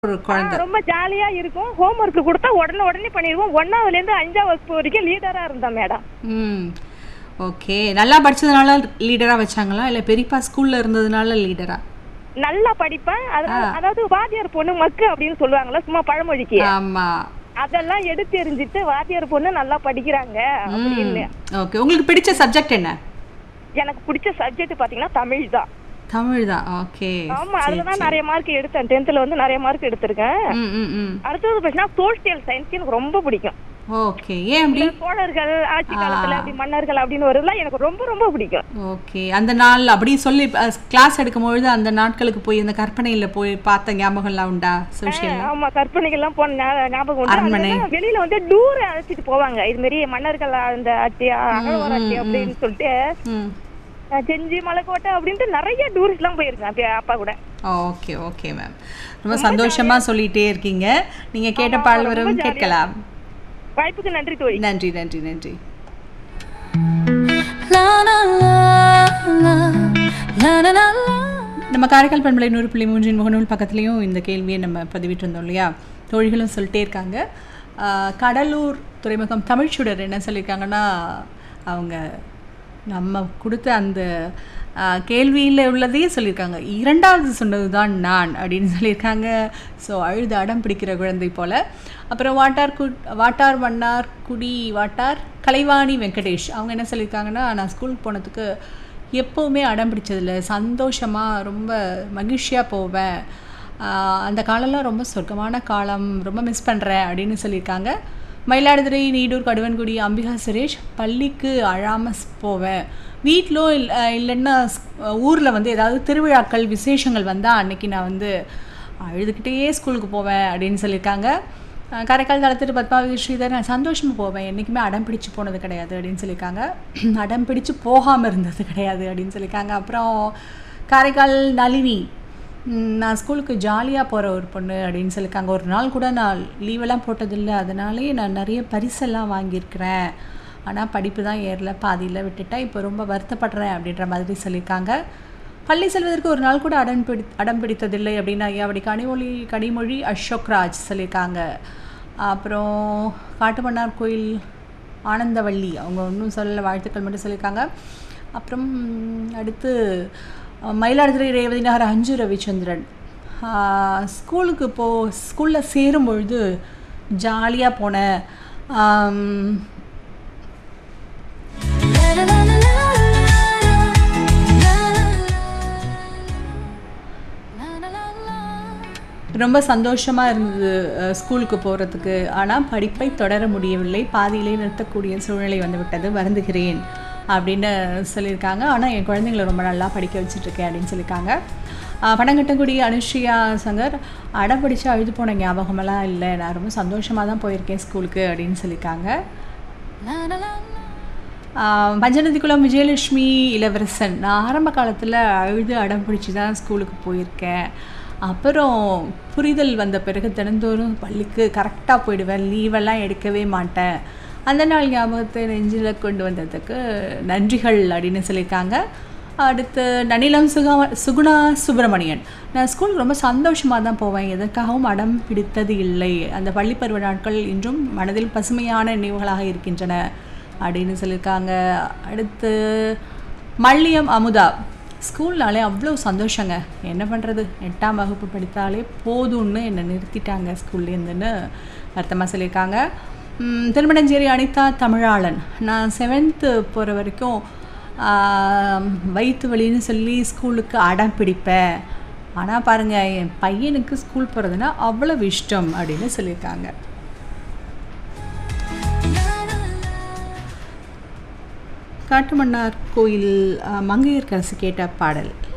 ஒரு குழந்தை ரொம்ப ஜாலியா இருக்கும் ஹோம்ஒர்க் கொடுத்தா உடனே உடனே பண்ணிடுவோம் ஒன்னாவதுல இருந்து அஞ்சாம் வகுப்பு வரைக்கும் லீடரா இருந்தோம் மேடம் ம் ஓகே நல்லா படிச்சதுனால லீடரா வச்சாங்களா இல்ல பெரியப்பா ஸ்கூல்ல இருந்ததுனால லீடரா நல்லா படிப்பேன் அதனால அதாவது வாத்தியார் பொண்ணு மக்கு அப்படின்னு சொல்லுவாங்கல்ல சும்மா பழமொழிக்கு ஆமா அதெல்லாம் எடுத்து எறிஞ்சிட்டு வாத்தியார் பொண்ணு நல்லா படிக்கிறாங்க அப்படின்னு ஓகே உங்களுக்கு பிடிச்ச சப்ஜெக்ட் என்ன எனக்கு பிடிச்ச சப்ஜெக்ட் பாத்தீங்கன்னா தமிழ் தான் தமிழ் தான் ஓகே ஆமா அதுலதான் நிறைய மார்க் எடுத்தேன் டென்த்ல வந்து நிறைய மார்க் எடுத்திருக்கேன் ம் ம் ம் அடுத்தது பார்த்தீங்கன்னா சோசியல் சயின்ஸ் எனக்கு ரொம்ப பிடிக்கும் ஓகே ஏன் அப்படி இந்த சோழர்கள் ஆட்சி காலத்துல அப்படி மன்னர்கள் அப்படின்னு வருதுலாம் எனக்கு ரொம்ப ரொம்ப பிடிக்கும் ஓகே அந்த நாள் அப்படி சொல்லி கிளாஸ் எடுக்கும் பொழுது அந்த நாட்களுக்கு போய் அந்த கற்பனையில போய் பார்த்த ஞாபகம்லாம் உண்டா சோஷியல் ஆமா கற்பனைகள்லாம் போன ஞா- ஞாபகம் உண்டு அரண்மனை. அதுலதான் வெளியில வந்து டூர் அழைச்சிட்டு போவாங்க இது மாதிரி மன்னர்கள் அந்த ஆட்சி அகழ்வார் ஆட்சி அப்படின்னு சொல்லிட்டு ம் அஹ், செஞ்சி மலைக்கோட்டை அப்படின்ட்டு நிறைய டூரிஸ்ட் எல்லாம் போயிருக்கேன் அப்ப அப்பா கூட ஓகே ஓகே மேம் ரொம்ப சந்தோஷமா சொல்லிட்டே இருக்கீங்க நீங்க கேட்ட பாடல் வரும் கேட்கலாம் வாய்ப்புக்கு நன்றி தோழி நன்றி நன்றி நன்றி La la la la la la la la. நம்ம காரைக்கால் பண்பலை நூறு புள்ளி மூன்றின் முகநூல் பக்கத்துலேயும் இந்த கேள்வியை நம்ம பதிவிட்டு இருந்தோம் இல்லையா தோழிகளும் சொல்லிட்டே இருக்காங்க ஆஹ் கடலூர் துறைமுகம் தமிழ்ச்சுடர் என்ன சொல்லியிருக்காங்கன்னா அவங்க நம்ம கொடுத்த அந்த கேள்வியில் உள்ளதையே சொல்லியிருக்காங்க இரண்டாவது சொன்னது தான் நான் அப்படின்னு சொல்லியிருக்காங்க ஸோ அழுது அடம் பிடிக்கிற குழந்தை போல் அப்புறம் வாட்டார் கு வாட்டார் வண்ணார் குடி வாட்டார் கலைவாணி வெங்கடேஷ் அவங்க என்ன சொல்லியிருக்காங்கன்னா நான் ஸ்கூலுக்கு போனதுக்கு எப்போவுமே அடம் பிடிச்சதில்ல சந்தோஷமாக ரொம்ப மகிழ்ச்சியாக போவேன் ஆஹ் அந்த காலம்லாம் ரொம்ப சொர்க்கமான காலம் ரொம்ப மிஸ் பண்ணுறேன் அப்படின்னு சொல்லியிருக்காங்க மயிலாடுதுறை நீடூர் கடுவன்குடி அம்பிகா சுரேஷ் பள்ளிக்கு அழாமல் போவேன் வீட்டிலோ இல்லை இல்லைன்னா ஊரில் வந்து ஏதாவது திருவிழாக்கள் விசேஷங்கள் வந்தால் அன்னைக்கு நான் வந்து அழுதுகிட்டே ஸ்கூலுக்கு போவேன் அப்படின்னு சொல்லியிருக்காங்க அஹ் காரைக்கால் தளத்திட்டு பத்மாவதி ஸ்ரீதர் நான் சந்தோஷமாக போவேன் என்றைக்குமே அடம் பிடிச்சு போனது கிடையாது அப்படின்னு சொல்லியிருக்காங்க அடம் பிடிச்சு போகாமல் இருந்தது கிடையாது அப்படின்னு சொல்லியிருக்காங்க அப்புறம் காரைக்கால் நளினி ம், நான் ஸ்கூலுக்கு ஜாலியாக போகிற ஒரு பொண்ணு அப்படின்னு சொல்லியிருக்காங்க ஒரு நாள் கூட நான் லீவெல்லாம் போட்டதில்லை அதனாலேயே நான் நிறைய பரிசெல்லாம் வாங்கியிருக்கிறேன் ஆனால் படிப்பு தான் ஏறல பாதியில் விட்டுட்டேன் இப்போ ரொம்ப வருத்தப்படுறேன் அப்படின்ற மாதிரி சொல்லியிருக்காங்க பள்ளி செல்வதற்கு ஒரு நாள் கூட அடம் பிடி அடம் பிடித்ததில்லை அப்படின்னு ஐயா அப்படி கனிமொழி கனிமொழி அசோக்ராஜ் சொல்லியிருக்காங்க அப்புறம் காட்டுமன்னார் கோயில் ஆனந்தவள்ளி அவங்க ஒன்றும் சொல்லலை வாழ்த்துக்கள் மட்டும் சொல்லியிருக்காங்க அப்புறம் அடுத்து அஹ், மயிலாடுதுறை ரேவதி நகர் அஞ்சு ரவிச்சந்திரன் ஆஹ், ஸ்கூலுக்கு போ ஸ்கூலில் சேரும் பொழுது ஜாலியாக போனேன் ஆம், La la la la la la la la la la. ரொம்ப சந்தோஷமாக இருந்தது அஹ், ஸ்கூலுக்கு போகிறதுக்கு ஆனால் படிப்பை தொடர முடியவில்லை பாதியிலே நிறுத்தக்கூடிய சூழ்நிலை வந்துவிட்டது வருந்துகிறேன் அப்படின்னு சொல்லியிருக்காங்க ஆனால் என் குழந்தைங்களை ரொம்ப நல்லா படிக்க வச்சுட்ருக்கேன் அப்படின்னு சொல்லியிருக்காங்க அஹ், பனங்கட்டங்குடி அனுஷ்ரியா சங்கர் அடம் பிடிச்சு அழுது போன ஞாபகமெல்லாம் இல்லை நான் ரொம்ப சந்தோஷமாக தான் போயிருக்கேன் ஸ்கூலுக்கு அப்படின்னு சொல்லியிருக்காங்க La la la la. ஆஹ் பஞ்சநதிக்குளம் விஜயலட்சுமி இளவரசன் நான் ஆரம்ப காலத்தில் அழுது அடம் பிடிச்சி தான் ஸ்கூலுக்கு போயிருக்கேன் அப்புறம் புரிதல் வந்த பிறகு தினந்தோறும் பள்ளிக்கு கரெக்டாக போயிடுவேன் லீவெல்லாம் எடுக்கவே மாட்டேன் அந்த நாள் ஞாபகத்தை நெஞ்சில் கொண்டு வந்ததுக்கு நன்றிகள் அப்படின்னு சொல்லியிருக்காங்க அடுத்து நனிலம் சுகா சுகுணா சுப்பிரமணியன் நான் ஸ்கூலுக்கு ரொம்ப சந்தோஷமாக தான் போவேன் எதற்காகவும் அடம் பிடித்தது இல்லை அந்த பள்ளி பருவ நாட்கள் இன்றும் மனதில் பசுமையான நினைவுகளாக இருக்கின்றன அப்படின்னு சொல்லியிருக்காங்க அடுத்து மல்லியம் அமுதா ஸ்கூல்னாலே அவ்வளோ சந்தோஷங்க என்ன பண்ணுறது எட்டாம் வகுப்பு படித்தாலே போதும்னு என்னை நிறுத்திட்டாங்க ஸ்கூல்லேருந்துன்னு வருத்தமாக சொல்லியிருக்காங்க ம், திருமணஞ்சேரி அனிதா தமிழாளன் நான் செவன்த்து போகிற வரைக்கும் ஆம், வயிற்று வலின்னு சொல்லி ஸ்கூலுக்கு அடம் பிடிப்பேன் ஆனால் பாருங்கள் என் பையனுக்கு ஸ்கூல் போகிறதுனா அவ்வளவு இஷ்டம் அப்படின்னு சொல்லியிருக்காங்க காட்டுமன்னார் கோயில் அஹ், மங்கையர்க்கரசு கேட்ட பாடல்